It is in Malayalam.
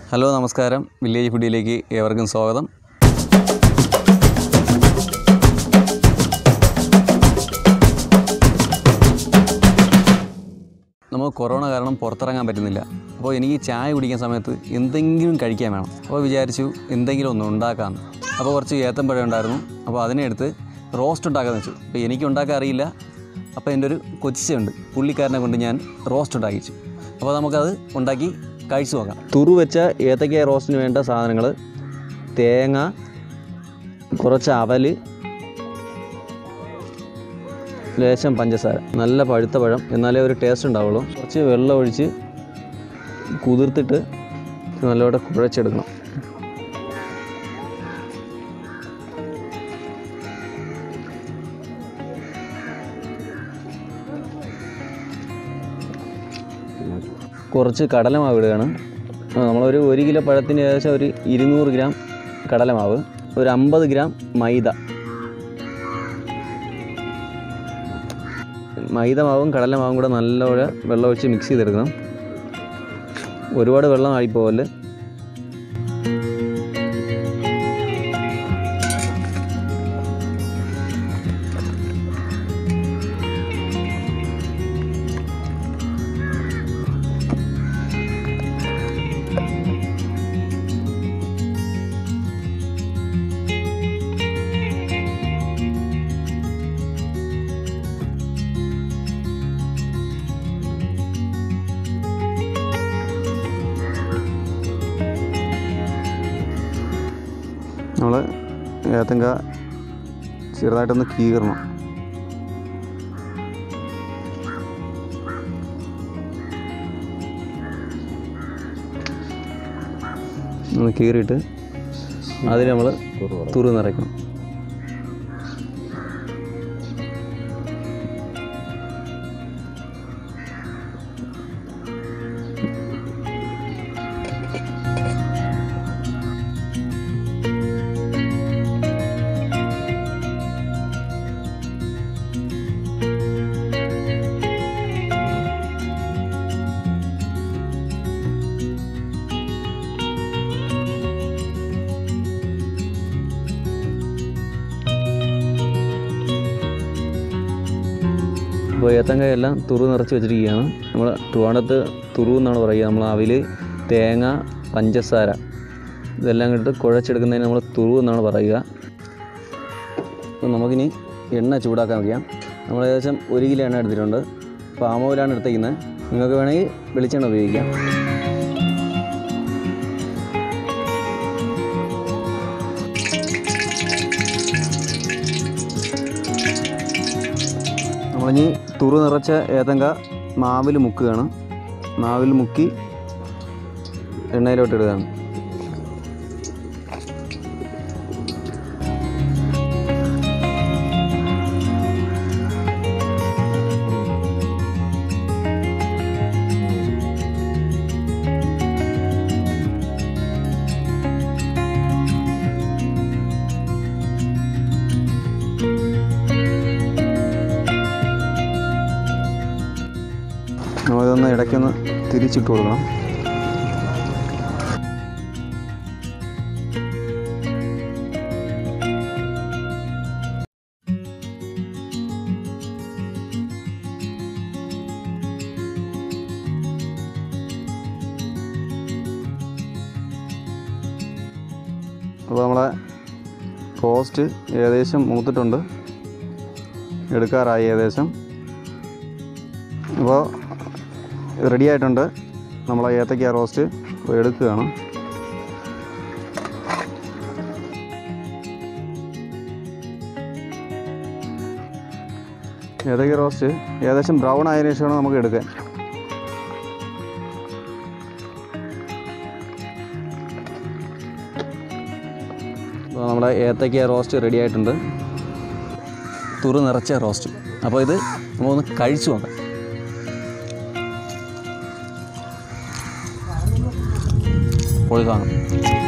ഹലോ നമസ്കാരം വില്ലേജ് ഫുഡിലേക്ക് ഏവർക്കും സ്വാഗതം നമുക്ക് കൊറോണ കാരണം പുറത്തിറങ്ങാൻ പറ്റുന്നില്ല അപ്പോൾ എനിക്ക് ചായ കുടിക്കുന്ന സമയത്ത് എന്തെങ്കിലും കഴിക്കാൻ വേണം അപ്പോൾ വിചാരിച്ചു എന്തെങ്കിലും ഒന്ന് ഉണ്ടാക്കാമെന്ന് അപ്പോൾ കുറച്ച് ഏത്തമ്പഴം ഉണ്ടായിരുന്നു അപ്പോൾ അതിനെ എടുത്ത് റോസ്റ്റ് ഉണ്ടാക്കാമെന്ന് വെച്ചു അപ്പോൾ എനിക്ക് ഉണ്ടാക്കാൻ അറിയില്ല അപ്പോൾ എൻ്റെ ഒരു കൊച്ചിയുണ്ട് പുള്ളിക്കാരനെ കൊണ്ട് ഞാൻ റോസ്റ്റ് ഉണ്ടാക്കിച്ചു അപ്പോൾ നമുക്കത് ഉണ്ടാക്കി കഴിച്ചു നോക്കാം തുറു വെച്ച ഏത്തക്ക റോസ്റ്റിന് വേണ്ട സാധനങ്ങൾ തേങ്ങ കുറച്ച് അവല് ലേശം പഞ്ചസാര നല്ല പഴുത്ത പഴം എന്നാലേ ഒരു ടേസ്റ്റ് ഉണ്ടാവുള്ളൂ കുറച്ച് വെള്ളം ഒഴിച്ച് കുതിർത്തിട്ട് നല്ലപോലെ കുഴച്ചെടുക്കണം കുറച്ച് കടലമാവ് ഇടുകയാണ് ആ, നമ്മളൊരു ഒരു കിലോ പഴത്തിന് ഏകദേശം ഒരു ഇരുന്നൂറ് ഗ്രാം കടലമാവ് ഒരു അമ്പത് ഗ്രാം മൈദ മൈദ മാവും കടലമാവും കൂടെ നല്ലപോലെ വെള്ളം ഒഴിച്ച് മിക്സ് ചെയ്തെടുക്കണം ഒരുപാട് വെള്ളം ആയിപ്പോവല് നമ്മൾ ഏത്തങ്ക ചെറുതായിട്ടൊന്ന് കീറണം ഒന്ന് കീറിയിട്ട് അതിൽ നമ്മൾ തുറു നിറയ്ക്കണം അപ്പോൾ ഏത്തങ്കായെല്ലാം തുറു നിറച്ച് വെച്ചിരിക്കുകയാണ് നമ്മൾ ട്രിവാണ്ടത്ത് തുറു എന്നാണ് പറയുക നമ്മൾ അവിൽ തേങ്ങ പഞ്ചസാര ഇതെല്ലാം ഇട്ട് കുഴച്ചെടുക്കുന്നതിന് നമ്മൾ തുറു എന്നാണ് പറയുക അപ്പോൾ നമുക്കിനി എണ്ണ ചൂടാക്കാൻ വയ്ക്കാം നമ്മൾ ഏകദേശം ഒരു കിലോ എണ്ണ എടുത്തിട്ടുണ്ട് പാം ഓയിലാണ് എടുത്തേക്കുന്നത് നിങ്ങൾക്ക് വേണമെങ്കിൽ വെളിച്ചെണ്ണ ഉപയോഗിക്കാം നമ്മളിനി തുറു നിറച്ച ഏത്തങ്ക മാവിൽ മുക്കുകയാണ് മാവിൽ മുക്കി എണ്ണയിലോട്ട് ഇടുകയാണ് നമ്മളിതൊന്ന് ഇടയ്ക്കൊന്ന് തിരിച്ചിട്ട് കൊടുക്കണം അപ്പോൾ നമ്മളെ റോസ്റ്റ് ഏകദേശം മൂത്തിട്ടുണ്ട് എടുക്കാറായി ഏകദേശം അപ്പോൾ റെഡി ആയിട്ടുണ്ട് നമ്മളെ ഏത്തക്ക റോസ്റ്റ് അപ്പോൾ എടുക്കുകയാണ് ഏത്തക്ക റോസ്റ്റ് ഏകദേശം ബ്രൗൺ ആയതിനു ശേഷമാണ് നമുക്ക് എടുക്കാൻ അപ്പോൾ നമ്മുടെ ഏത്തക്ക റോസ്റ്റ് റെഡി ആയിട്ടുണ്ട് തുറു നിറച്ച റോസ്റ്റ് അപ്പോൾ ഇത് നമുക്കൊന്ന് കഴിച്ചു നോക്കാം പൊളി സാധനം